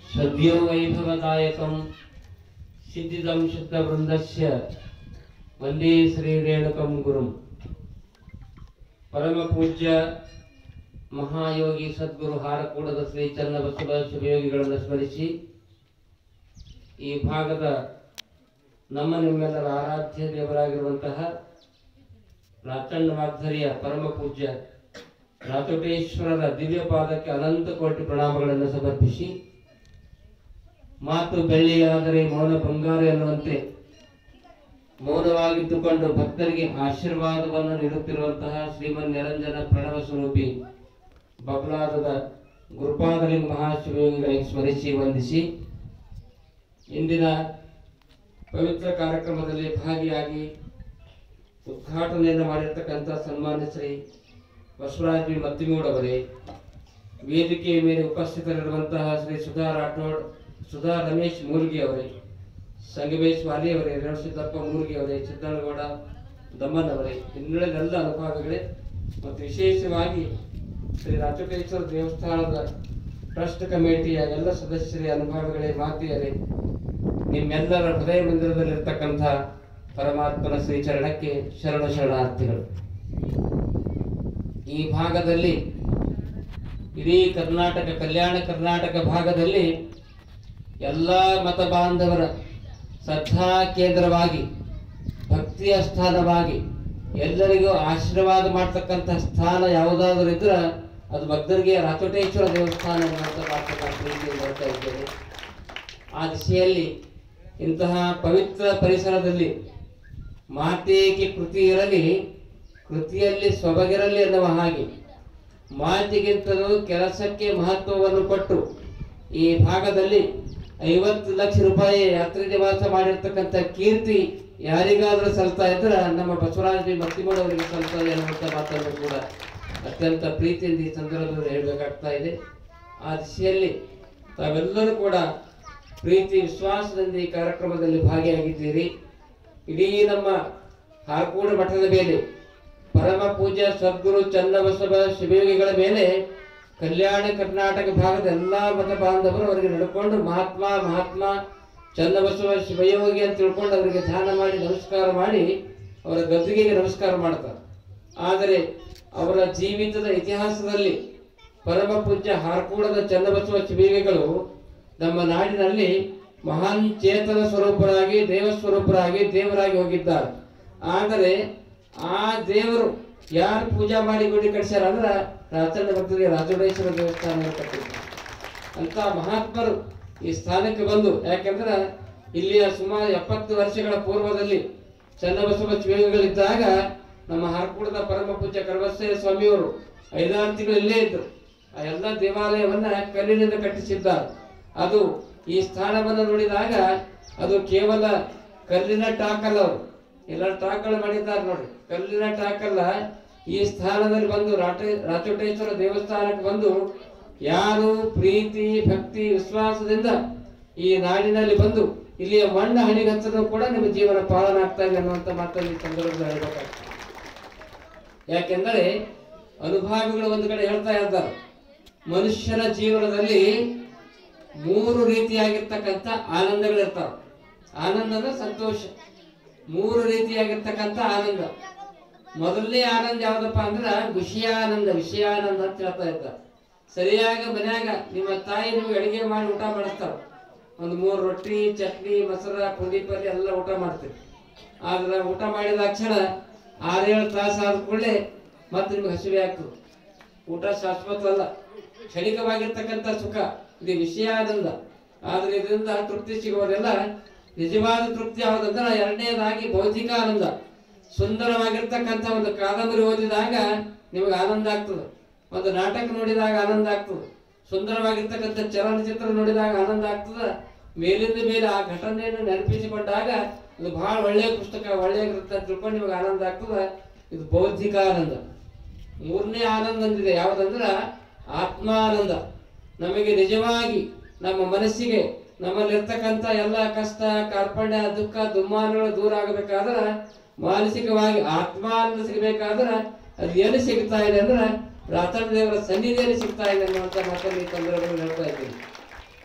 सद्यो वैभवदायकं सिद्धिदं शुद्धवृन्दस्य ವಂದೇ ಶ್ರೀ ರೇಣುಕಂ ಗುರುಂ ಪರಮ ಪೂಜ್ಯ ಮಹಾಯೋಗಿ ಸದ್ಗುರು ಹಾರಕೂಡದ ಶ್ರೀ ಚನ್ನಬಸವ ಶಿವಯೋಗಿಗಳನ್ನು ಸ್ಮರಿಸಿ ಈ ಭಾಗದ ನಮ್ಮ ನಿಮ್ಮೆಲ್ಲರ ಆರಾಧ್ಯ ದೇವರಾಗಿರುವಂತಹ ರಾಚಣ್ಣ ವಾಗ್ಧರಿಯ ಪರಮ ಪೂಜ್ಯ ರಾತೋಟೇಶ್ವರರ ದಿವ್ಯ ಪಾದಕ್ಕೆ ಅನಂತ ಕೋಟಿ ಪ್ರಣಾಮಗಳನ್ನು ಸಮರ್ಪಿಸಿ ಮಾತು ಬೆಳ್ಳಿಯಾದರೆ ಮೌನ ಬಂಗಾರ ಎನ್ನುವಂತೆ ಮೌನವಾಗಿದ್ದುಕೊಂಡು ಭಕ್ತರಿಗೆ ಆಶೀರ್ವಾದವನ್ನು ನೀಡುತ್ತಿರುವಂತಹ ಶ್ರೀಮನ್ ನಿರಂಜನ ಪ್ರಣವ ಸ್ವರೂಪಿ ಬಬಲಾದದ ಗುರುಪಾದಲಿಂಗ ಮಹಾಶಿವಯೋಗಿಗಳಿಗೆ ಸ್ಮರಿಸಿ ವಂದಿಸಿ ಇಂದಿನ ಪವಿತ್ರ ಕಾರ್ಯಕ್ರಮದಲ್ಲಿ ಭಾಗಿಯಾಗಿ ಉದ್ಘಾಟನೆಯನ್ನು ಮಾಡಿರ್ತಕ್ಕಂಥ ಸನ್ಮಾನ್ಯ ಶ್ರೀ ಬಸವರಾಜ್ ಬಿ ಮತ್ತಿಮೂಡವರೇ ವೇದಿಕೆಯ ಮೇಲೆ ಉಪಸ್ಥಿತರಿರುವಂತಹ ಶ್ರೀ ಸುಧಾ ರಾಠೋಡ್ ಸುಧಾ ರಮೇಶ್ ಮೂರ್ಗಿ ಅವರೇ ಸಂಗಮೇಶ್ ವಾಲಿ ಅವರೇ ರೇಣುಸಿದ್ದಪ್ಪ ಮೂರ್ಗಿ ಅವರೇ ಚಿತ್ತನಗೌಡ ದಮ್ಮನ್ ಅವರೇ ಇನ್ನುಳಿದೆಲ್ಲ ಅನುಭಾವಿಗಳೇ ಮತ್ತು ವಿಶೇಷವಾಗಿ ಶ್ರೀ ರಾಚೋಟೇಶ್ವರ ದೇವಸ್ಥಾನದ ಟ್ರಸ್ಟ್ ಕಮಿಟಿಯ ಎಲ್ಲ ಸದಸ್ಯರೇ ಅನುಭಾವಿಗಳೇ ಮಾತೆಯರೇ ನಿಮ್ಮೆಲ್ಲರ ಹೃದಯ ಮಂದಿರದಲ್ಲಿರ್ತಕ್ಕಂಥ ಪರಮಾತ್ಮನ ಶ್ರೀಚರಣಕ್ಕೆ ಶರಣ ಶರಣಾರ್ಥಿಗಳು ಈ ಭಾಗದಲ್ಲಿ ಇಡೀ ಕರ್ನಾಟಕ ಕಲ್ಯಾಣ ಕರ್ನಾಟಕ ಭಾಗದಲ್ಲಿ ಎಲ್ಲ ಮತ ಬಾಂಧವರ ಶ್ರದ್ಧಾ ಕೇಂದ್ರವಾಗಿ ಭಕ್ತಿಯ ಸ್ಥಾನವಾಗಿ ಎಲ್ಲರಿಗೂ ಆಶೀರ್ವಾದ ಮಾಡ್ತಕ್ಕಂಥ ಸ್ಥಾನ ಯಾವುದಾದ್ರೂ ಇದ್ರೆ ಅದು ಭಕ್ತರಿಗೆ ರಾಚೋಟೇಶ್ವರ ದೇವಸ್ಥಾನ ಎನ್ನುವಂಥ ಮಾತನ್ನ ಪ್ರೀತಿಯಿಂದ ಹೇಳ್ತಾ ಇದ್ದೇನೆ ಆ ದಿಶೆಯಲ್ಲಿ ಇಂತಹ ಪವಿತ್ರ ಪರಿಸರದಲ್ಲಿ ಮಾತೇಕೆ ಕೃತಿ ಇರಲಿ ಕೃತಿಯಲ್ಲಿ ಸೊಬಗಿರಲಿ ಎನ್ನುವ ಹಾಗೆ ಮಾತಿಗಿಂತಲೂ ಕೆಲಸಕ್ಕೆ ಮಹತ್ವವನ್ನು ಕೊಟ್ಟು ಈ ಭಾಗದಲ್ಲಿ ಐವತ್ತು ಲಕ್ಷ ರೂಪಾಯಿ ಯಾತ್ರಿ ನಿವಾಸ ಮಾಡಿರ್ತಕ್ಕಂಥ ಕೀರ್ತಿ ಯಾರಿಗಾದ್ರೂ ಸಲ್ತಾ ಇದ್ರೆ ನಮ್ಮ ಬಸವರಾಜ ಬಿ ಮತ್ತಿಮೂಡ ಅವರಿಗೆ ಸಲ್ತದೆ ಅನ್ನುವಂಥ ಮಾತನ್ನು ಕೂಡ ಅತ್ಯಂತ ಪ್ರೀತಿಯಿಂದ ಈ ಸಂದರ್ಭದಲ್ಲಿ ಹೇಳಬೇಕಾಗ್ತಾ ಇದೆ ಆ ದಿಶೆಯಲ್ಲಿ ತಾವೆಲ್ಲರೂ ಕೂಡ ಪ್ರೀತಿ ವಿಶ್ವಾಸದಿಂದ ಈ ಕಾರ್ಯಕ್ರಮದಲ್ಲಿ ಭಾಗಿಯಾಗಿದ್ದೀರಿ ಇಡೀ ನಮ್ಮ ಹಾರ್ಕೋಡು ಮಠದ ಮೇಲೆ ಪರಮ ಪೂಜ್ಯ ಸದ್ಗುರು ಚನ್ನಬಸವ ಶಿವಯೋಗಿಗಳ ಮೇಲೆ ಕಲ್ಯಾಣ ಕರ್ನಾಟಕ ಭಾಗದ ಎಲ್ಲಾ ಮತ ಬಾಂಧವರು ಅವರಿಗೆ ನಡ್ಕೊಂಡು ಮಹಾತ್ಮ ಮಹಾತ್ಮ ಚನ್ನಬಸವ ಶಿವಯೋಗಿ ಅಂತ ತಿಳ್ಕೊಂಡು ಅವರಿಗೆ ಧ್ಯಾನ ಮಾಡಿ ನಮಸ್ಕಾರ ಮಾಡಿ ಅವರ ಗದ್ದುಗೆಗೆ ನಮಸ್ಕಾರ ಮಾಡ್ತಾರೆ ಆದರೆ ಅವರ ಜೀವಿತದ ಇತಿಹಾಸದಲ್ಲಿ ಪರಮ ಪೂಜ್ಯ ಹಾರ್ಕೂಡದ ಚನ್ನಬಸವ ಶಿವಯೋಗಿಗಳು ನಮ್ಮ ನಾಡಿನಲ್ಲಿ ಮಹಾನ್ ಚೇತನ ಸ್ವರೂಪರಾಗಿ ದೇವ ಸ್ವರೂಪರಾಗಿ ದೇವರಾಗಿ ಹೋಗಿದ್ದಾರೆ ಆದರೆ ಆ ದೇವರು ಯಾರು ಪೂಜಾ ಮಾಡಿ ಗುಡಿ ಕಟ್ಸ್ಯಾರ ಅಂದ್ರ ರಾಚಣ್ಣ ಭಕ್ತರಿಗೆ ರಾಜೋಡೇಶ್ವರ ದೇವಸ್ಥಾನ ಕಟ್ಟಿದ್ರು ಅಂತ ಮಹಾತ್ಮರು ಈ ಸ್ಥಾನಕ್ಕೆ ಬಂದು ಯಾಕೆಂದ್ರೆ ಇಲ್ಲಿಯ ಸುಮಾರು ಎಪ್ಪತ್ತು ವರ್ಷಗಳ ಪೂರ್ವದಲ್ಲಿ ಚನ್ನಬಸವ ಶಿವಯೋಗಿಗಳಿದ್ದಾಗ ನಮ್ಮ ಹರಕೂಡದ ಪರಮ ಪೂಜ್ಯ ಕರವಸ್ಸಯ್ಯ ಸ್ವಾಮಿಯವರು ಐದಾರು ತಿಂಗಳು ಇಲ್ಲೇ ಇದ್ರು ಆ ಎಲ್ಲ ದೇವಾಲಯವನ್ನ ಕಲ್ಲಿನಿಂದ ಕಟ್ಟಿಸಿದ್ದಾರೆ ಅದು ಈ ಸ್ಥಾನವನ್ನು ನೋಡಿದಾಗ ಅದು ಕೇವಲ ಕಲ್ಲಿನ ಟಾಕಲ್ಲ ಅವರು ಎಲ್ಲ ಟಾಕಲ್ ಮಾಡಿದ್ದಾರೆ ನೋಡಿ ಕಲ್ಲಿನ ಟಾಕಲ್ಲ ಈ ಸ್ಥಾನದಲ್ಲಿ ಬಂದು ರಾಟ ರಾಚೋಟೇಶ್ವರ ದೇವಸ್ಥಾನಕ್ಕೆ ಬಂದು ಯಾರು ಪ್ರೀತಿ ಭಕ್ತಿ ವಿಶ್ವಾಸದಿಂದ ಈ ನಾಡಿನಲ್ಲಿ ಬಂದು ಇಲ್ಲಿಯ ಮಣ್ಣು ಹಣಿಗಚ್ಚಲು ಕೂಡ ನಿಮ್ಮ ಜೀವನ ಪಾಲನ ಆಗ್ತಾ ಇದೆ ಅನ್ನುವಂಥ ಮಾತನ್ನು ಈ ಸಂದರ್ಭದಲ್ಲಿ ಹೇಳ್ಬೇಕಾಗ್ತದೆ ಯಾಕೆಂದರೆ ಅನುಭಾವಿಗಳು ಒಂದು ಕಡೆ ಹೇಳ್ತಾ ಇದ್ದಾರೆ ಮನುಷ್ಯನ ಜೀವನದಲ್ಲಿ ಮೂರು ರೀತಿಯಾಗಿರ್ತಕ್ಕಂಥ ಆನಂದಗಳಿರ್ತಾವೆ ಆನಂದ ಅಂದ್ರೆ ಸಂತೋಷ ಮೂರು ರೀತಿಯಾಗಿರ್ತಕ್ಕಂಥ ಆನಂದ ಮೊದಲನೇ ಆನಂದ ಯಾವ್ದಪ್ಪ ಅಂದ್ರೆ ವಿಷಯಾನಂದ ವಿಷಯಾನಂದ ಅಂತ ಹೇಳ್ತಾ ಇದ್ದ ಸರಿಯಾಗಿ ಮನ್ಯಾಗ ನಿಮ್ಮ ತಾಯಿ ನಿಮ್ಗೆ ಅಡಿಗೆ ಮಾಡಿ ಊಟ ಮಾಡಿಸ್ತಾರ ಒಂದು ಮೂರು ರೊಟ್ಟಿ ಚಟ್ನಿ ಮೊಸರ ಪುಂಡಿ ಪಲ್ಯ ಎಲ್ಲ ಊಟ ಮಾಡ್ತೀವಿ ಆದ್ರೆ ಊಟ ಮಾಡಿದ ಕ್ಷಣ ಆರೇಳು ತಾಸು ಆದ ಕೂಡಲೇ ಮತ್ತೆ ನಿಮ್ಗೆ ಹಸಿವೆ ಆಗ್ತದೆ ಊಟ ಶಾಶ್ವತ ಅಲ್ಲ ಕ್ಷಣಿಕವಾಗಿರ್ತಕ್ಕಂಥ ಸುಖ ಇದು ವಿಷಯಾನಂದ ಆದ್ರೆ ಇದರಿಂದ ತೃಪ್ತಿ ಸಿಗೋದೆಲ್ಲ ನಿಜವಾದ ತೃಪ್ತಿ ಯಾವುದಂದ್ರೆ ಎರಡನೇದಾಗಿ ಭೌತಿಕ ಆನಂದ ಸುಂದರವಾಗಿರ್ತಕ್ಕಂಥ ಒಂದು ಕಾದಂಬರಿ ಓದಿದಾಗ ನಿಮಗೆ ಆನಂದ ಆಗ್ತದೆ ಒಂದು ನಾಟಕ ನೋಡಿದಾಗ ಆನಂದ ಆಗ್ತದೆ ಸುಂದರವಾಗಿರ್ತಕ್ಕಂಥ ಚಲನಚಿತ್ರ ನೋಡಿದಾಗ ಆನಂದ ಆಗ್ತದೆ ಮೇಲಿಂದ ಮೇಲೆ ಆ ಘಟನೆಯನ್ನು ನೆನಪಿಸಿಕೊಂಡಾಗ ಇದು ಬಹಳ ಒಳ್ಳೆಯ ಪುಸ್ತಕ ಒಳ್ಳೆಯ ಕೃತ್ಯ ಅಂತ ತಿಳ್ಕೊಂಡು ನಿಮಗೆ ಆನಂದ ಆಗ್ತದೆ ಇದು ಬೌದ್ಧಿಕ ಆನಂದ ಮೂರನೇ ಆನಂದ ಅಂದಿದೆ ಯಾವುದಂದ್ರೆ ಆತ್ಮಾನಂದ ನಮಗೆ ನಿಜವಾಗಿ ನಮ್ಮ ಮನಸ್ಸಿಗೆ ನಮ್ಮಲ್ಲಿರ್ತಕ್ಕಂಥ ಎಲ್ಲ ಕಷ್ಟ ಕಾರ್ಪಣ್ಯ ದುಃಖ ದುಮ್ಮಾನಗಳು ದೂರ ಆಗಬೇಕಾದ್ರೆ ಮಾನಸಿಕವಾಗಿ ಆತ್ಮಾನಂದ ಸಿಗಬೇಕಾದ್ರೆ ಅದು ಏನು ಸಿಗ್ತಾ ಇದೆ ಅಂದ್ರೆ ರಾತನ ದೇವರ ಸನ್ನಿಧಿಯಲ್ಲಿ ಸಿಗ್ತಾ ಇದೆ ಅನ್ನುವಂಥ ಮಾತನ್ನು ಈ ಸಂದರ್ಭದಲ್ಲಿ ಹೇಳ್ತಾ ಇದ್ದೀನಿ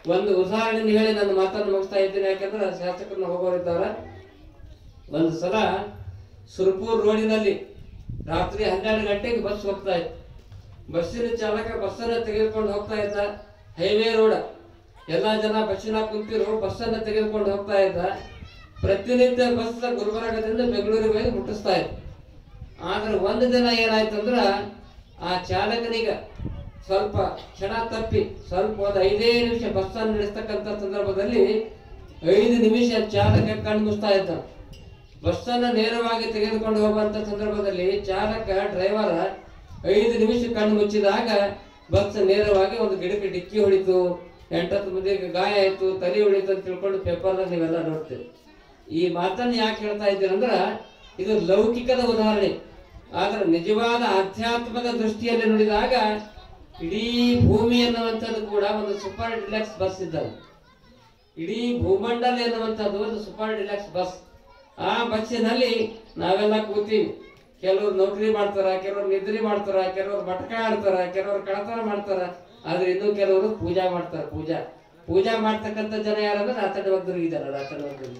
ಒಂದು ಉದಾಹರಣೆ ಹೇಳಿ ನನ್ನ ಮಾತನ್ನು ಮುಗಿಸ್ತಾ ಇದ್ದೀನಿ ಯಾಕಂದ್ರೆ ಶಾಸಕರನ್ನ ಹೋಗೋರಿದ್ದಾರೆ ಒಂದು ಸಲ ಸುರ್ಪುರ್ ರೋಡಿನಲ್ಲಿ ರಾತ್ರಿ ಹನ್ನೆರಡು ಗಂಟೆಗೆ ಬಸ್ ಹೋಗ್ತಾ ಇತ್ತು ಬಸ್ಸಿನ ಚಾಲಕ ಬಸ್ಸನ್ನು ತೆಗೆದುಕೊಂಡು ಹೋಗ್ತಾ ಇದ್ದ ಹೈವೇ ರೋಡ್ ಎಲ್ಲ ಜನ ಬಸ್ಸಿನ ಕುಂತಿರು ಬಸ್ಸನ್ನು ತೆಗೆದುಕೊಂಡು ಹೋಗ್ತಾ ಇದ್ದ ಪ್ರತಿನಿತ್ಯ ಬಸ್ ಗುಲ್ಬರ್ಗದಿಂದ ಬೆಂಗಳೂರಿಗೆ ಹೋಗಿ ಮುಟ್ಟಿಸ್ತಾ ಇತ್ತು ಆದ್ರೆ ಒಂದು ದಿನ ಏನಾಯ್ತು ಅಂದ್ರ ಆ ಚಾಲಕನಿಗ ಸ್ವಲ್ಪ ಕ್ಷಣ ತಪ್ಪಿ ಸ್ವಲ್ಪ ಒಂದು ಐದೇ ನಿಮಿಷ ಬಸ್ಸನ್ನು ನಡೆಸ್ತಕ್ಕಂಥ ಸಂದರ್ಭದಲ್ಲಿ ಐದು ನಿಮಿಷ ಚಾಲಕ ಕಣ್ಣು ಮುಚ್ತಾ ಇದ್ದ ಬಸ್ಸನ್ನು ನೇರವಾಗಿ ತೆಗೆದುಕೊಂಡು ಹೋಗುವಂತ ಸಂದರ್ಭದಲ್ಲಿ ಚಾಲಕ ಡ್ರೈವರ್ ಐದು ನಿಮಿಷ ಕಣ್ಣು ಮುಚ್ಚಿದಾಗ ಬಸ್ ನೇರವಾಗಿ ಒಂದು ಗಿಡಕ್ಕೆ ಡಿಕ್ಕಿ ಹೊಡಿತು ಎಂಟತ್ತು ಮಂದಿಗೆ ಗಾಯ ಆಯ್ತು ತಲೆ ಹೊಡಿತು ಅಂತ ತಿಳ್ಕೊಂಡು ಪೇಪರ್ದಾಗ ನೀವೆಲ್ಲ ನೋಡ್ತೀವಿ ಈ ಮಾತನ್ನು ಯಾಕೆ ಹೇಳ್ತಾ ಇದ್ದೀರಂದ್ರ ಇದು ಲೌಕಿಕದ ಉದಾಹರಣೆ ಆದ್ರೆ ನಿಜವಾದ ಆಧ್ಯಾತ್ಮದ ದೃಷ್ಟಿಯಲ್ಲಿ ನೋಡಿದಾಗ ಇಡೀ ಭೂಮಿ ಎನ್ನುವಂಥದ್ದು ಕೂಡ ಒಂದು ಸೂಪರ್ ಡಿಲಕ್ಸ್ ಬಸ್ ಇದ್ದಾವೆ ಇಡೀ ಭೂಮಂಡಲ ಎನ್ನುವಂಥದ್ದು ಒಂದು ಸೂಪರ್ ಡಿಲಕ್ಸ್ ಬಸ್ ಆ ಬಸ್ಸಿನಲ್ಲಿ ನಾವೆಲ್ಲ ಕೂತೀವಿ ಕೆಲವ್ರು ನೌಕರಿ ಮಾಡ್ತಾರ ಕೆಲವ್ರು ನಿದ್ರೆ ಮಾಡ್ತಾರ ಕೆಲವ್ರು ಮಟಕ ಆಡ್ತಾರ ಕೆಲವ್ರು ಕಳತನ ಮಾಡ್ತಾರ ಆದ್ರೆ ಇನ್ನು ಕೆಲವರು ಪೂಜಾ ಮಾಡ್ತಾರ ಪೂಜಾ ಪೂಜಾ ಮಾಡ್ತಕ್ಕಂಥ ಜನ ಯಾರಂದ್ರೆ ರಾತಡ ಭಕ್ತರು ಇದ್ದಾರೆ ರಾತಡ ಭಕ್ತರು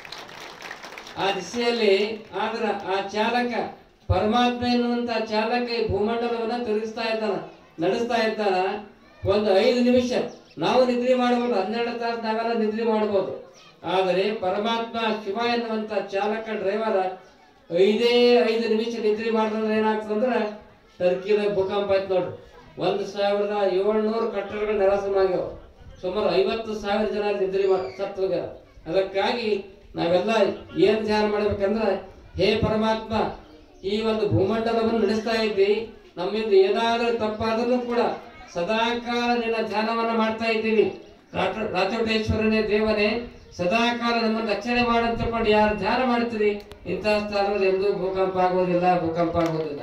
ಆ ದಿಶೆಯಲ್ಲಿ ಆದ್ರ ಆ ಚಾಲಕ ಪರಮಾತ್ಮ ಎನ್ನುವಂತ ಚಾಲಕ ಈ ಭೂಮಂಡಲವನ್ನ ತಿರುಗಿಸ್ತಾ ಇದ್ದಾನ ನಡೆಸ್ತಾ ಇದ್ದಾನ ಒಂದು ಐದು ನಿಮಿಷ ನಾವು ನಿದ್ರೆ ಮಾಡಬಹುದು ಹನ್ನೆರಡು ತಾಸು ನಾವೆಲ್ಲ ನಿದ್ರೆ ಮಾಡಬಹುದು ಆದರೆ ಪರಮಾತ್ಮ ಶಿವ ಎನ್ನುವಂತ ಚಾಲಕ ಡ್ರೈವರ್ ಐದೇ ಐದು ನಿಮಿಷ ನಿದ್ರೆ ಮಾಡಿದ್ರೆ ಏನಾಗ್ತದಂದ್ರೆ ಟರ್ಕಿದಾಗ ಭೂಕಂಪ ಆಯ್ತು ನೋಡ್ರಿ ಒಂದು ಸಾವಿರದ ಏಳ್ನೂರು ಕಟ್ಟಡಗಳು ನೆಲಸಮಾಗ್ಯಾವ ಸುಮಾರು ಐವತ್ತು ಸಾವಿರ ಜನ ನಿದ್ರೆ ಮಾಡಿ ಸತ್ತು ಹೋಗ್ಯಾರ ಅದಕ್ಕಾಗಿ ನಾವೆಲ್ಲ ಏನ್ ಧ್ಯಾನ ಮಾಡ್ಬೇಕಂದ್ರೆ ಹೇ ಪರಮಾತ್ಮ ಈ ಒಂದು ಭೂಮಂಡಲವನ್ನು ನಡೆಸ್ತಾ ಇದ್ದಿ ನಮ್ಮಿಂದ ಏನಾದರೂ ತಪ್ಪಾದರೂ ಕೂಡ ಸದಾಕಾಲ ನಿನ್ನ ಧ್ಯಾನವನ್ನ ಮಾಡ್ತಾ ಇದ್ದೀವಿ ರಾಟ- ರಾಚೋಟೇಶ್ವರನೇ ದೇವನೇ ಸದಾಕಾಲ ನಮ್ಮನ್ನು ರಕ್ಷಣೆ ಮಾಡಂತ ತಿಳ್ಕೊಂಡು ಯಾರು ಧ್ಯಾನ ಮಾಡ್ತೀರಿ ಇಂತಹ ಸ್ಥಳದಲ್ಲಿ ಎಂದೂ ಭೂಕಂಪ ಆಗೋದಿಲ್ಲ ಭೂಕಂಪ ಆಗೋದಿಲ್ಲ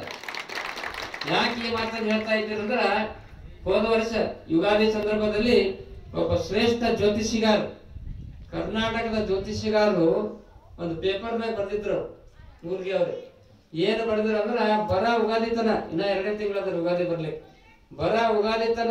ಯಾಕೆ ಈ ಮಾತನ್ನು ಹೇಳ್ತಾ ಇದ್ದೀರಿ ಅಂದ್ರ ಹೋದ ವರ್ಷ ಯುಗಾದಿ ಸಂದರ್ಭದಲ್ಲಿ ಒಬ್ಬ ಶ್ರೇಷ್ಠ ಜ್ಯೋತಿಷಿಗಾರ ಕರ್ನಾಟಕದ ಜ್ಯೋತಿಷಿಗಾರರು ಒಂದು ಪೇಪರ್ನಾಗ ಬರೆದಿದ್ರು ಮೂರ್ಗಿ ಅವ್ರು ಏನು ಬರೆದ್ರು ಅಂದ್ರ ಬರ ಉಗಾದಿ ತನ ಇನ್ನ ಎರಡನೇ ತಿಂಗಳದ ಉಗಾದಿ ಬರ್ಲಿಕ್ಕೆ ಬರ ಉಗಾದಿ ತನ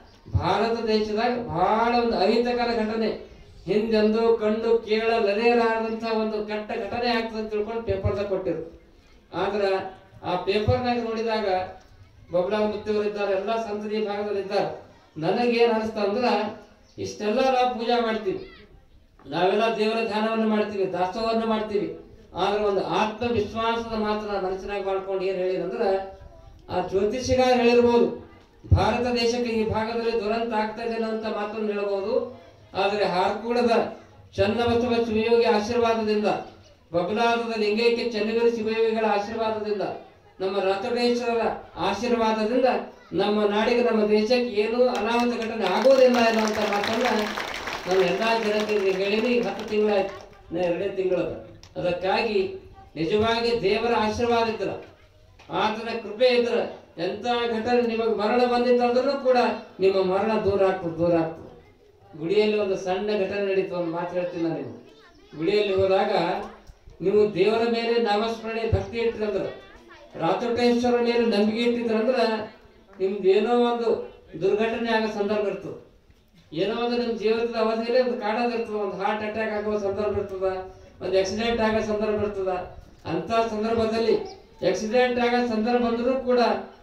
ಭಾರತ ದೇಶದಾಗ ಬಹಳ ಒಂದು ಅಹಿತಕರ ಘಟನೆ ಹಿಂದೆಂದು ಕಂಡು ಕೇಳಲರೇರಾದಂತ ಒಂದು ಕೆಟ್ಟ ಘಟನೆ ಆಗ್ತದೆ ಅಂತ ತಿಳ್ಕೊಂಡು ಪೇಪರ್ದಾಗ ಕೊಟ್ಟಿರು ಆದ್ರ ಆ ಪೇಪರ್ನಾಗ ನೋಡಿದಾಗ ಬಬ್ಲಾ ಮುತ್ತಿಯವರು ಇದ್ದಾರೆ ಎಲ್ಲ ಸಂಸದೀಯ ಭಾಗದಲ್ಲಿ ಇದ್ದಾರೆ ನನಗೇನ್ ಅನಿಸ್ತಾ ಅಂದ್ರ ಇಷ್ಟೆಲ್ಲ ನಾವು ಪೂಜಾ ಮಾಡ್ತೀವಿ ನಾವೆಲ್ಲ ದೇವರ ಧ್ಯಾನವನ್ನು ಮಾಡ್ತೀವಿ ದಾಸೋಹವನ್ನು ಮಾಡ್ತೀವಿ ಆದ್ರೆ ಒಂದು ಆತ್ಮವಿಶ್ವಾಸದ ಮಾತನ್ನ ಮನಸ್ಸಿನಾಗ ಮಾಡ್ಕೊಂಡು ಏನ್ ಹೇಳಿದಂದ್ರ ಆ ಜ್ಯೋತಿಷಿಗಾರ ಹೇಳಿರ್ಬೋದು ಭಾರತ ದೇಶಕ್ಕೆ ಈ ಭಾಗದಲ್ಲಿ ದುರಂತ ಆಗ್ತಾ ಇದೆ ಅಂತ ಮಾತನ್ನು ಹೇಳ್ಬೋದು ಆದರೆ ಹಾರ್ಕೂಡದ ಚನ್ನಬಸವ ಶಿವಯೋಗಿ ಆಶೀರ್ವಾದದಿಂದ ಬಬಲಾದದ ಲಿಂಗೈಕ್ಯ ಚನ್ನಗಿರಿ ಶಿವಯೋಗಿಗಳ ಆಶೀರ್ವಾದದಿಂದ ನಮ್ಮ ರಾತೋಟೇಶ್ವರರ ಆಶೀರ್ವಾದದಿಂದ ನಮ್ಮ ನಾಡಿಗೆ ನಮ್ಮ ದೇಶಕ್ಕೆ ಏನೂ ಅನಾಹುತ ಘಟನೆ ಆಗೋದಿಲ್ಲ ಎನ್ನುವಂತ ಮಾತನ್ನ ನಾನು ಎಲ್ಲಾ ಜನತೆಗೆ ಹೇಳಿನಿ ಈಗ ಹತ್ತು ತಿಂಗಳಾಯ್ತು ಇನ್ನ ಎರಡೇ ತಿಂಗಳದ ಅದಕ್ಕಾಗಿ ನಿಜವಾಗಿ ದೇವರ ಆಶೀರ್ವಾದ ಇದ್ರ ಆತನ ಕೃಪೆ ಇದ್ರ ಎಂತ ಘಟನೆ ನಿಮಗೆ ಮರಣ ಬಂದಿತ್ತಂದ್ರೂ ಕೂಡ ನಿಮ್ಮ ಮರಣ ದೂರ ಆಗ್ತದೆ ದೂರ ಆಗ್ತದೆ ಗುಡಿಯಲ್ಲಿ ಒಂದು ಸಣ್ಣ ಘಟನೆ ನಡೀತು ಒಂದು ಮಾತು ಹೇಳ್ತೀನಿ ನಾನು ನಿಮ್ಗೆ. ಗುಡಿಯಲ್ಲಿ ಹೋದಾಗ ನೀವು ದೇವರ ಮೇಲೆ ನಾಮಸ್ಮರಣೆ ಭಕ್ತಿ ಇಟ್ಟಿರಂದ್ರ ರಾತೋಟೇಶ್ವರ ಮೇಲೆ ನಂಬಿಕೆ ಇಟ್ಟಿದ್ರಂದ್ರ ನಿಮ್ದು ಏನೋ ಒಂದು ದುರ್ಘಟನೆ ಆಗೋ ಸಂದರ್ಭ ಇರ್ತದೆ ಏನೋ ಒಂದು ನಿಮ್ಮ ಜೀವನದ ಅವಧಿಯಲ್ಲಿ ಒಂದು ಕಾಡೋದು ಇರ್ತದ ಒಂದು ಹಾರ್ಟ್ ಅಟ್ಯಾಕ್ ಆಗೋ ಸಂದರ್ಭ ಇರ್ತದ ಒಂದು ಆಕ್ಸಿಡೆಂಟ್ ಆಗೋ ಸಂದರ್ಭ ಇರ್ತದ ಅಂತ ಸಂದರ್ಭದಲ್ಲಿ ಆಕ್ಸಿಡೆಂಟ್ ಆಗೋ ಸಂದರ್ಭ ಬಂದರೂ ಕೂಡ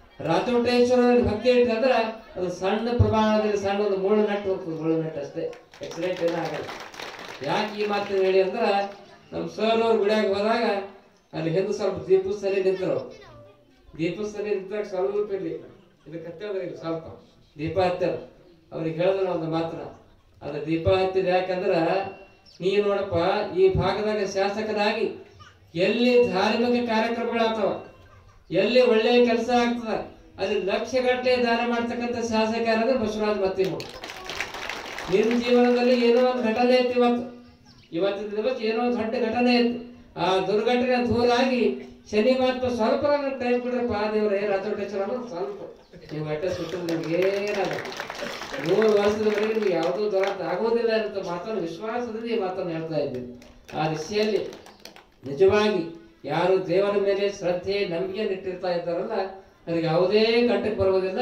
ರಾತೋಟೇಶ್ವರ ಭಕ್ತಿ ಇಟ್ಟಂದ್ರೆ ಅದು ಸಣ್ಣ ಪ್ರಮಾಣದಲ್ಲಿ ಸಣ್ಣ ಒಂದು ಮುಳ್ಳು ನಟ್ಟು ಹೋಗ್ತದೆ ಮುಳ್ಳು ನಟ್ಟು ಅಷ್ಟೇ ಆಕ್ಸಿಡೆಂಟ್ ಏನೂ ಆಗಲ್ಲ ಯಾಕೆ ಈ ಮಾತನ್ನು ಹೇಳಿ ಅಂದ್ರೆ ನಮ್ಮ ಸರ್ ಅವ್ರ ಗುಡಿಯಾಗ ಹೋದಾಗ ಅಲ್ಲಿ ಹಿಂದೆ ಸ್ವಲ್ಪ ದೀಪದ ಸಲಿ ನಿಂತರು ದೀಪದ ಸಲಿ ನಿಂತಾಗ ಸ್ವಲ್ಪ ಇಲ್ಲಿ ಇದು ಕತ್ತೇವ್ರಿ ಇಲ್ಲಿ ಸ್ವಲ್ಪ ದೀಪ ಹತ್ತಾರ ಅವ್ರಿಗೆ ಹೇಳಿದ್ರು ಒಂದು ಮಾತ್ರ ಅದು ದೀಪ ಹತ್ತಿದ ಯಾಕಂದ್ರ ನೀ ನೋಡಪ್ಪ ಈ ಭಾಗದಾಗ ಶಾಸಕನಾಗಿ ಎಲ್ಲಿ ಧಾರ್ಮಿಕ ಕಾರ್ಯಕ್ರಮಗಳಾಗ್ತಾವ ಎಲ್ಲಿ ಒಳ್ಳೆಯ ಕೆಲಸ ಆಗ್ತದ ಅಲ್ಲಿ ಲಕ್ಷಗಟ್ಟಲೆ ದಾನ ಮಾಡ್ತಕ್ಕಂಥ ಶಾಸಕ ಯಾರಂದ್ರೆ ಬಸವರಾಜ ಮತ್ತಿಮೂರು ನಿನ್ನ ಜೀವನದಲ್ಲಿ ಏನೋ ಒಂದು ಘಟನೆ ಇತ್ತು ಇವತ್ತು ಇವತ್ತಿನ ದಿವಸ ಏನೋ ಒಂದು ದೊಡ್ಡ ಘಟನೆ ಇತ್ತು ಆ ದುರ್ಘಟನೆ ದೂರ ಆಗಿ ಶನಿ ಮಹಾತ್ಮ ಸ್ವಲ್ಪ ಟೈಮ್ ಬಿಡ್ರಪ್ಪ ದೇವ್ರೆ ರಾತ್ರಿ ಅನ್ನೋದು ಸ್ವಲ್ಪ ನೀವು ಅಡ್ಡ ಸುಟ್ಟು ನಿಮ್ಗೆ ಏನಾಗಲ್ಲ ಮೂರು ವರ್ಷದವರೆಗೆ ನಿಮ್ಗೆ ಯಾವುದೂ ದುರಂತ ಆಗೋದಿಲ್ಲ ಅಂತ ಮಾತನ್ನು ವಿಶ್ವಾಸದಿಂದ ಈ ಮಾತನ್ನು ಹೇಳ್ತಾ ಇದ್ದೀನಿ ಆ ದಿಶೆಯಲ್ಲಿ ನಿಜವಾಗಿ ಯಾರು ದೇವರ ಮೇಲೆ ಶ್ರದ್ಧೆ ನಂಬಿಕೆ ಇಟ್ಟಿರ್ತಾ ಇದ್ದಾರಲ್ಲ ಅದಕ್ಕೆ ಯಾವುದೇ ಕಂಟಕ್ಕೆ ಬರುವುದಿಲ್ಲ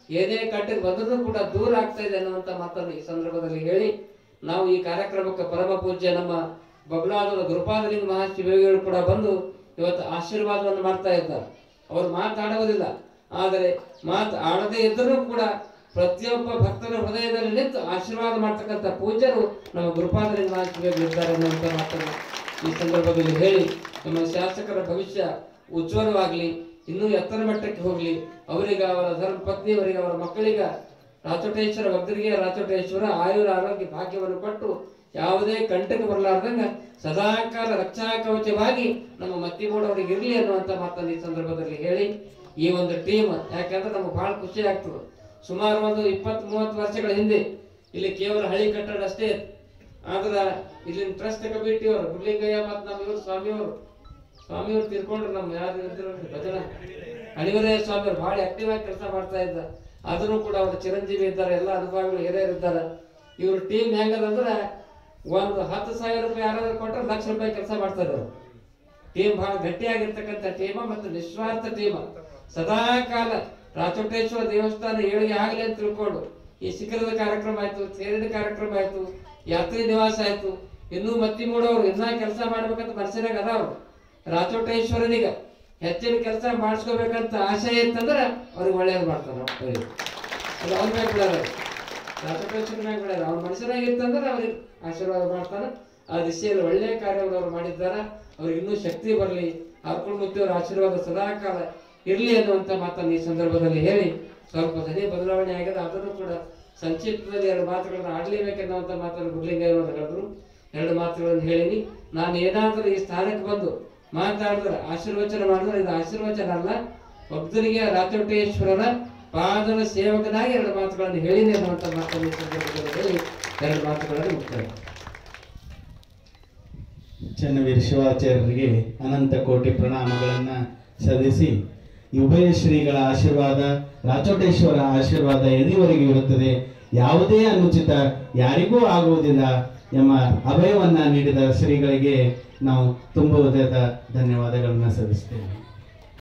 ಏನೇ ಕಟ್ಟಿಗೆ ಬಂದರೂ ಕೂಡ ದೂರ ಆಗ್ತಾ ಇದೆ ಅನ್ನುವಂಥ ಮಾತನ್ನು ಈ ಸಂದರ್ಭದಲ್ಲಿ ಹೇಳಿ ನಾವು ಈ ಕಾರ್ಯಕ್ರಮಕ್ಕೆ ಪರಮ ಪೂಜ್ಯ ನಮ್ಮ ಬಬಲಾದದ ಗುರುಪಾದಲಿಂಗ ಮಹಾಶಿವಗಳು ಕೂಡ ಬಂದು ಇವತ್ತು ಆಶೀರ್ವಾದವನ್ನು ಮಾಡ್ತಾ ಇದ್ದಾರೆ ಅವರು ಮಾತಾಡುವುದಿಲ್ಲ ಆದರೆ ಮಾತು ಆಡದೇ ಇದ್ದರೂ ಕೂಡ ಪ್ರತಿಯೊಬ್ಬ ಭಕ್ತರ ಹೃದಯದಲ್ಲಿ ನಿಂತು ಆಶೀರ್ವಾದ ಮಾಡ್ತಕ್ಕಂಥ ಪೂಜ್ಯರು ನಮ್ಮ ಗುರುಪಾದಲಿಂಗ ಮಹಾಶಿವಗಳು ಇದ್ದಾರೆ ಅನ್ನುವಂಥ ಮಾತನ್ನು ಈ ಸಂದರ್ಭದಲ್ಲಿ ಹೇಳಿ ನಮ್ಮ ಶಾಸಕರ ಭವಿಷ್ಯ ಉಜ್ವಲವಾಗಲಿ ಇನ್ನೂ ಎತ್ತರ ಮಟ್ಟಕ್ಕೆ ಹೋಗಲಿ ಅವರಿಗೆ ಅವರ ಧರ್ಮ ಪತ್ನಿಯವರಿಗೆ ಅವರ ಮಕ್ಕಳಿಗ ರಾಚೋಟೇಶ್ವರ ಭಕ್ತರಿಗೆ ರಾಚೋಟೇಶ್ವರ ಆಯುರ ಆರೋಗ್ಯ ಭಾಗ್ಯವನ್ನು ಕೊಟ್ಟು ಯಾವುದೇ ಕಂಟಕ ಬರಲಾರ್ದಂಗ ಸದಾಕಾಲ ರಕ್ಷಾ ಕವಚವಾಗಿ ನಮ್ಮ ಮತ್ತಿಮೂಡವರಿಗೆ ಇರಲಿ ಅನ್ನುವಂಥ ಮಾತನ್ನು ಈ ಸಂದರ್ಭದಲ್ಲಿ ಹೇಳಿ ಈ ಒಂದು ಟೀಮ್ ಯಾಕಂದ್ರೆ ನಮ್ಗೆ ಬಹಳ ಖುಷಿ ಆಗ್ತದೆ ಸುಮಾರು ಒಂದು ಇಪ್ಪತ್ತ್ ಮೂವತ್ತು ವರ್ಷಗಳ ಹಿಂದೆ ಇಲ್ಲಿ ಕೇವಲ ಹಳಿ ಕಟ್ಟಡ ಅಷ್ಟೇ ಇತ್ತು. ಆದ್ರ ಇಲ್ಲಿನ ಟ್ರಸ್ಟ್ ಕಮಿಟಿ ಅವರು ಗುಡ್ಲಿಂಗಯ್ಯ ಮತ್ತು ನಮ್ಮ ಇವರು ಸ್ವಾಮಿಯವರು ಸ್ವಾಮಿಯವರು ತೀರ್ಕೊಂಡ್ರು ನಮ್ಮ ಯಾರು ಇದ್ರು ಭಜನ ಅಣಿವರೇ ಸ್ವಾಮಿಯವರು ಭಾಳ ಆಕ್ಟಿವ್ ಆಗಿ ಕೆಲಸ ಮಾಡ್ತಾ ಇದ್ದ ಆದ್ರೂ ಕೂಡ ಅವರು ಚಿರಂಜೀವಿ ಇದ್ದಾರೆ ಎಲ್ಲ ಅನುಭವಿಗಳು ಹಿರಿಯರು ಇದ್ದಾರೆ ಇವ್ರ ಟೀಮ್ ಹೆಂಗದಂದ್ರೆ ಒಂದು ಹತ್ತು ಸಾವಿರ ರೂಪಾಯಿ ಯಾರಾದ್ರೂ ಕೊಟ್ಟರೆ ಲಕ್ಷ ರೂಪಾಯಿ ಕೆಲಸ ಮಾಡ್ತಾ ಇದ್ದಾರೆ ಟೀಮ್ ಬಹಳ ಗಟ್ಟಿಯಾಗಿರ್ತಕ್ಕಂಥ ಟೀಮ ಮತ್ತು ನಿಸ್ವಾರ್ಥ ಟೀಮ ಸದಾ ಕಾಲ ರಾಚೋಟೇಶ್ವರ ದೇವಸ್ಥಾನ ಏಳಿಗೆ ಆಗಲಿ ಅಂತ ತಿಳ್ಕೊಂಡು ಈ ಶಿಖರದ ಕಾರ್ಯಕ್ರಮ ಆಯ್ತು ತೇರಿನ ಕಾರ್ಯಕ್ರಮ ಆಯ್ತು ಯಾತ್ರಿ ನಿವಾಸ ಆಯ್ತು ಇನ್ನೂ ಮತ್ತಿ ಮೂಡೋರು ಇನ್ನ ಕೆಲಸ ಮಾಡ್ಬೇಕಂತ ಮನಸ್ಸಿನಾಗ ಅದಾವ್ರು ರಾಚೋಟೇಶ್ವರನಿಗೆ ಹೆಚ್ಚಿನ ಕೆಲಸ ಮಾಡಿಸ್ಕೋಬೇಕಂತ ಆಸೆ ಇತ್ತಂದ್ರೆ ಅವ್ರಿಗೆ ಒಳ್ಳೇದು ಮಾಡ್ತಾನೆ ಅವ್ರಿಗೆ ಅದು ಅವ್ರ ಮ್ಯಾಗ ಬಿಡೋದು ರಾಚೋಟೇಶ್ವರ ಮ್ಯಾಗ ಬಿಡೋದು ಅವ್ರ ಮನುಷ್ಯನಾಗಿತ್ತಂದ್ರೆ ಅವ್ರಿಗೆ ಆಶೀರ್ವಾದ ಮಾಡ್ತಾನೆ ಆ ದಿಶೆಯಲ್ಲಿ ಒಳ್ಳೆಯ ಕಾರ್ಯವನ್ನು ಅವ್ರು ಮಾಡಿದ್ದಾರೆ ಅವ್ರಿಗೆ ಇನ್ನೂ ಶಕ್ತಿ ಬರಲಿ ಹರ್ಕೊಂಡು ಮುತ್ತಿಯವರ ಆಶೀರ್ವಾದ ಸದಾಕಾಲ ಇರಲಿ ಅನ್ನುವಂಥ ಮಾತನ್ನು ಈ ಸಂದರ್ಭದಲ್ಲಿ ಹೇಳಿ ಸ್ವಲ್ಪ ಧ್ವನಿ ಬದಲಾವಣೆ ಆಗಿದೆ ಅದನ್ನು ಕೂಡ ಸಂಕ್ಷಿಪ್ತದಲ್ಲಿ ಎರಡು ಮಾತುಗಳನ್ನು ಆಡಲೇಬೇಕೆನ್ನುವಂಥ ಮಾತನ್ನು ಗುಡ್ಲಿಂಗಯ್ಯವರು ಹೇಳಿದ್ರು ಎರಡು ಮಾತುಗಳನ್ನು ಹೇಳಿನಿ ನಾನು ಏನಾದರೂ ಈ ಸ್ಥಾನಕ್ಕೆ ಬಂದು ಮಾತಾಡಿದ್ರೆ ಆಶೀರ್ವಚನ ಮಾಡಿದ್ರೆ ಇದು ಆಶೀರ್ವಚನ ಅಲ್ಲ ಭಕ್ತರಿಗೆ ರಾಚೋಟೇಶ್ವರರ ಪಾದದ ಸೇವಕನಾಗಿ ಎರಡು ಮಾತುಗಳನ್ನು ಹೇಳಿದೆ ಅನ್ನುವಂಥ ಮಾತನ್ನು ಈ ಸಂದರ್ಭದಲ್ಲಿ ಹೇಳಿ ಎರಡು ಮಾತುಗಳನ್ನು ಮುಕ್ತಾಯ ಚನ್ನವೀರ ಶಿವಾಚಾರ್ಯರಿಗೆ ಅನಂತ ಕೋಟಿ ಪ್ರಣಾಮಗಳನ್ನು ಸಲ್ಲಿಸಿ ಈ ಉಭಯ ಶ್ರೀಗಳ ಆಶೀರ್ವಾದ ರಾಚೋಟೇಶ್ವರ ಆಶೀರ್ವಾದ ಎಲ್ಲಿವರೆಗೂ ಇರುತ್ತದೆ ಯಾವುದೇ ಅನುಚಿತ ಯಾರಿಗೂ ಆಗುವುದಿಲ್ಲ ಎಂಬ ಅಭಯವನ್ನ ನೀಡಿದ ಶ್ರೀಗಳಿಗೆ ನಾವು ತುಂಬ ಹೃದಯದ ಧನ್ಯವಾದಗಳನ್ನು ಸಲ್ಲಿಸ್ತೇವೆ